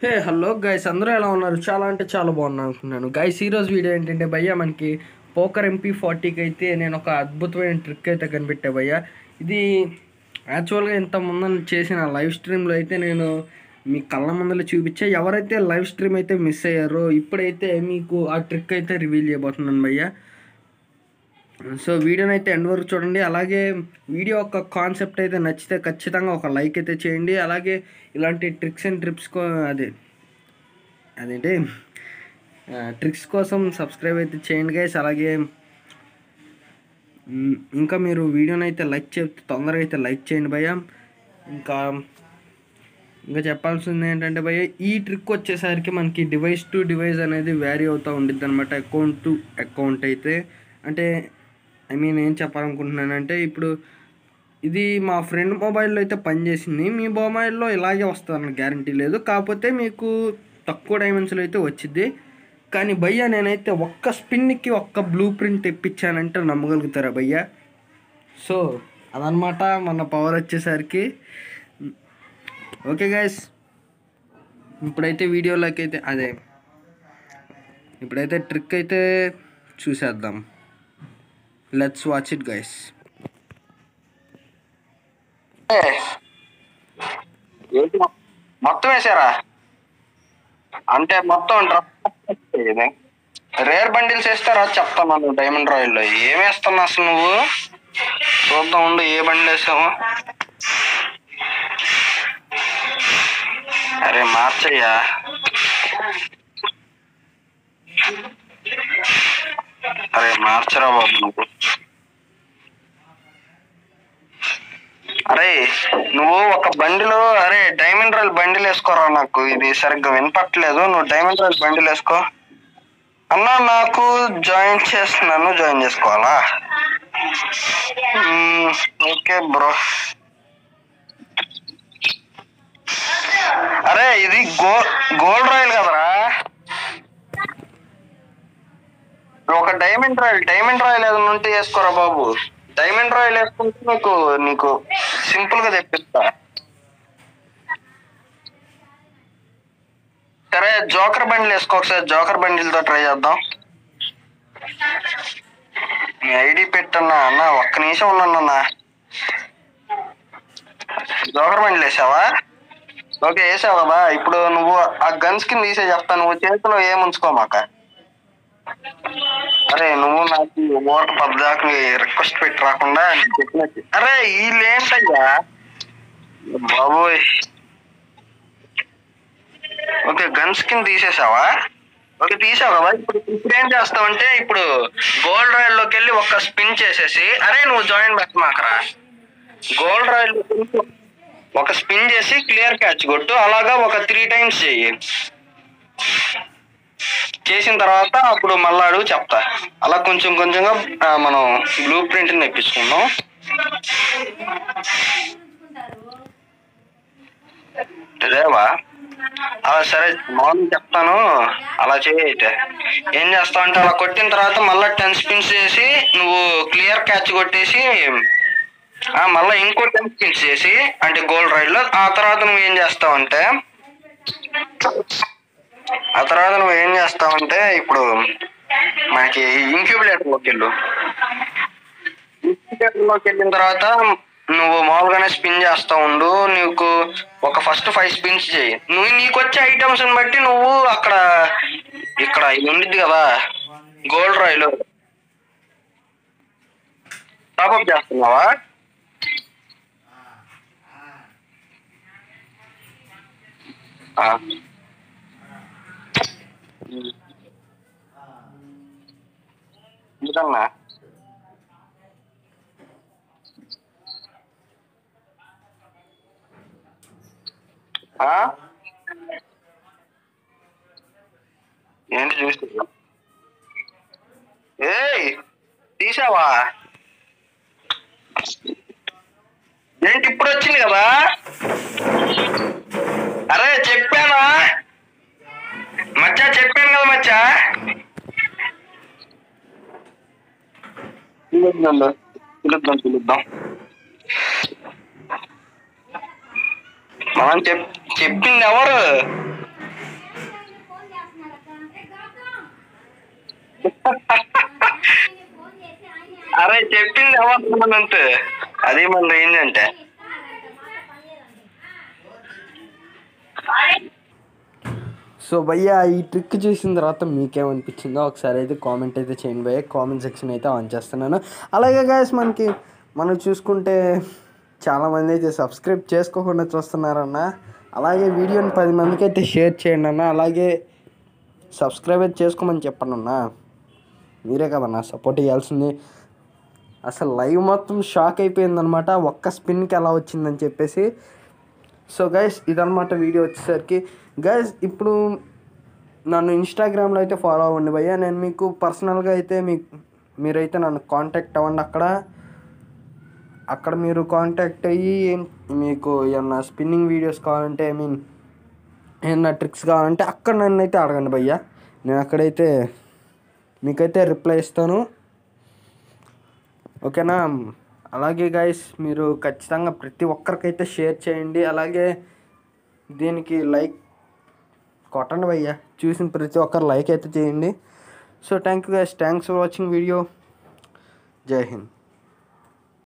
Hey hello guys అందరూ ఎలా ఉన్నారు చాలా అంటే చాలా బాగున్నాను అనుకున్నాను గైస్ ఈరోజు వీడియో ఏంటంటే భయ్య మనకి పోకర్ ఎంపీ ఫార్టీకి అయితే నేను ఒక అద్భుతమైన ట్రిక్ అయితే కనిపెట్టా భయ్య ఇది యాక్చువల్గా ఇంత ముందు చేసిన లైవ్ స్ట్రీమ్లో అయితే నేను మీ కళ్ళ ముందర చూపించా ఎవరైతే లైవ్ స్ట్రీమ్ అయితే మిస్ అయ్యారో ఇప్పుడైతే మీకు ఆ ట్రిక్ అయితే రివీల్ చేయబోతున్నాను భయ్య సో వీడియోని అయితే ఎండ్ వరకు చూడండి అలాగే వీడియో యొక్క కాన్సెప్ట్ అయితే నచ్చితే ఖచ్చితంగా ఒక లైక్ అయితే చేయండి అలాగే ఇలాంటి ట్రిక్స్ అండ్ ట్రిప్స్ కో అదే అదేంటి ట్రిక్స్ కోసం సబ్స్క్రైబ్ అయితే చేయండి గైస్ అలాగే మ్, ఇంకా మీరు వీడియోని అయితే లైక్ చేస్తే తొందరగా అయితే లైక్ చేయండి భయ్య ఇంకా ఇంకా చెప్పాల్సింది ఏంటంటే భయ్య ఈ ట్రిక్ వచ్చేసరికి మనకి డివైస్ టు డివైస్ అనేది వ్యారీ అవుతూ ఉండిద్ది అనమాట అకౌంట్ టు అకౌంట్ అయితే అంటే ఐ మీన్ ఏం చెప్పాలనుకుంటున్నానంటే ఇప్పుడు ఇది మా ఫ్రెండ్ మొబైల్లో అయితే పనిచేసింది మీ మొబైల్లో ఇలాగే వస్తుందని గ్యారంటీ లేదు కాకపోతే మీకు తక్కువ డైమెన్షన్లో అయితే వచ్చింది కానీ భయ్య నేనైతే ఒక్క స్పిన్కి ఒక్క బ్లూ ప్రింట్ తెప్పించానంటే నమ్మగలుగుతారా భయ్య సో అదనమాట మన పవర్ వచ్చేసరికి ఓకే గైస్ ఇప్పుడైతే వీడియోలోకి అయితే అదే ఇప్పుడైతే ట్రిక్ అయితే చూసేద్దాం లెట్స్ వాచ్ ఇట్ గైస్ ఏంటి మొ- మొత్తం వేసారా అంటే మొత్తం డ్రప్ ఇది రేర్ బండిల్స్ వేస్తారా చెప్తాను నువ్వు డైమండ్ రాయల్ లో ఏం వేస్తున్నావు అసలు నువ్వు చూద్దాం ఉండు ఏ బండి వేసావు అరే మార్చయ్యా అరే మార్చరా బాబు నువ్వు అరే నువ్వు ఒక బండిలో అరే డైమండ్ రాయల్ బండిలు వేసుకోరా నాకు ఇది సరిగ్గా వినపట్లేదు నువ్వు డైమండ్ రాయల్ బండిలు వేసుకో అన్నా నాకు జాయిన్ చేస్తున్నాను జాయిన్ చేసుకోవాలా మ్మ్, ఓకే బ్రో అరే ఇది గో గోల్డ్ రాయల్ కదరా ఒక డైమండ్ రాయల్ డైమండ్ రాయల్ ఏదైనా ఉంటే వేసుకోరా బాబు డైమండ్ రాయల్ వేసుకుంటే నీకు నీకు సింపుల్ గా తెప్పిస్తా సరే జోకర్ బండిలు వేసుకో ఒకసారి జోకర్ బండిలతో ట్రై చేద్దాం నీ ఐడి పెట్టన్నా అన్న ఒక్క నిమిషం ఉన్నానన్నా జోకర్ బండిలు వేసావా ఓకే వేసావు కదా ఇప్పుడు నువ్వు ఆ గన్స్ కింద తీసే చెప్తా నువ్వు చేతిలో ఏం ఉంచుకోమాక అరే నువ్వు నాకు ఓటర్ పద్దాకు రిక్వెస్ట్ పెట్టి రాకుండా నేను చెప్పినట్టు అరే వీళ్ళేంటయ్యా బాబోయ్ ఓకే గన్స్ కింద తీసేసావా ఓకే తీసావు కదా ఇప్పుడు ఇప్పుడు ఏం చేస్తావంటే ఇప్పుడు గోల్డ్ రాయల్ లోకి వెళ్ళి ఒక్క స్పిన్ చేసేసి అరే నువ్వు జాయిన్ బ్యాక్ మాకరా గోల్డ్ రాయల్ ఒక స్పిన్ చేసి క్లియర్ క్యాచ్ కొట్టు అలాగా ఒక త్రీ టైమ్స్ చెయ్యి చేసిన తర్వాత అప్పుడు మళ్ళా అడుగు చెప్తా అలా కొంచెం కొంచెంగా ఆ, మనం బ్లూ ప్రింట్ తెప్పించుకుందాం రేవా అలా సరే మార్నింగ్ చెప్తాను అలా చేయి అయితే ఏం చేస్తావు అంటే అలా కొట్టిన తర్వాత మళ్ళీ టెన్ స్పిన్స్ చేసి నువ్వు క్లియర్ క్యాచ్ కొట్టేసి ఆ, మళ్ళీ ఇంకో టెన్ స్పిన్స్ చేసి అంటే గోల్డ్ రైడ్ లో ఆ తర్వాత నువ్వు ఏం చేస్తావు అంటే ఆ తర్వాత నువ్వు ఏం చేస్తావంటే ఇప్పుడు మనకి ఇంక్యుబులేటర్ లోకి వెళ్ళు ఇంక్యుబులేటర్ లోకి వెళ్ళిన తర్వాత నువ్వు మామూలుగానే స్పిన్ చేస్తా ఉండు నీకు ఒక ఫస్ట్ ఫైవ్ స్పిన్స్ చేయి నువ్వు నీకు వచ్చే ఐటమ్స్ బట్టి నువ్వు అక్కడ ఇక్కడ ఇది ఉండిద్ది కదా గోల్డ్ రాయిలు టాప్అప్ చేస్తున్నావా ఆ. నిజంగా ఆ? ఏంటి చూసి ఏయ్ తీసావా ఏంటి ఇప్పుడు వచ్చింది కదా అరే చెప్పానా మచ్చా చెప్పాను కదా మచ్చా పిలుద్దాం పిలుద్దాం మనం చెప్ చెప్పింది ఎవరు అరే చెప్పింది ఎవరు అంతే అది మన రేంజ్ అంటే సో భయ్య ఈ ట్రిక్ చూసిన తర్వాత మీకేమనిపించిందో ఒకసారి అయితే కామెంట్ అయితే చేయండి భయ్య కామెంట్ సెక్షన్ అయితే ఆన్ చేస్తున్నాను అలాగే గాయస్ మనకి మనం చూసుకుంటే చాలామంది అయితే సబ్స్క్రైబ్ చేసుకోకుండా చూస్తున్నారన్న అలాగే వీడియోని పది మందికి అయితే షేర్ చేయండి అన్న అలాగే సబ్స్క్రైబ్ అయితే చేసుకోమని చెప్పండి అన్న మీరే కదన్నా సపోర్ట్ ఇవ్వాల్సింది అసలు లైవ్ మొత్తం షాక్ అయిపోయిందనమాట ఒక్క స్పిన్కి ఎలా వచ్చిందని చెప్పేసి సో గైస్ ఇదన్నమాట వీడియో వచ్చేసరికి గైస్ ఇప్పుడు నన్ను ఇన్స్టాగ్రామ్లో అయితే ఫాలో అవ్వండి భయ్య నేను మీకు పర్సనల్గా అయితే మీకు మీరైతే నన్ను కాంటాక్ట్ అవ్వండి అక్కడ అక్కడ మీరు కాంటాక్ట్ అయ్యి మీకు ఏమన్నా స్పిన్నింగ్ వీడియోస్ కావాలంటే ఐ మీన్ ఏమన్నా ట్రిక్స్ కావాలంటే అక్కడ నన్ను అయితే అడగండి భయ్య నేను అక్కడైతే మీకైతే రిప్లై ఇస్తాను ఓకేనా అలాగే గైస్ మీరు ఖచ్చితంగా ప్రతి ఒక్కరికైతే షేర్ చేయండి అలాగే దీనికి లైక్ కొట్టండి భయ్య చూసిన ప్రతి ఒక్కరు లైక్ అయితే చేయండి so thank you guys thanks for watching video జై హింద్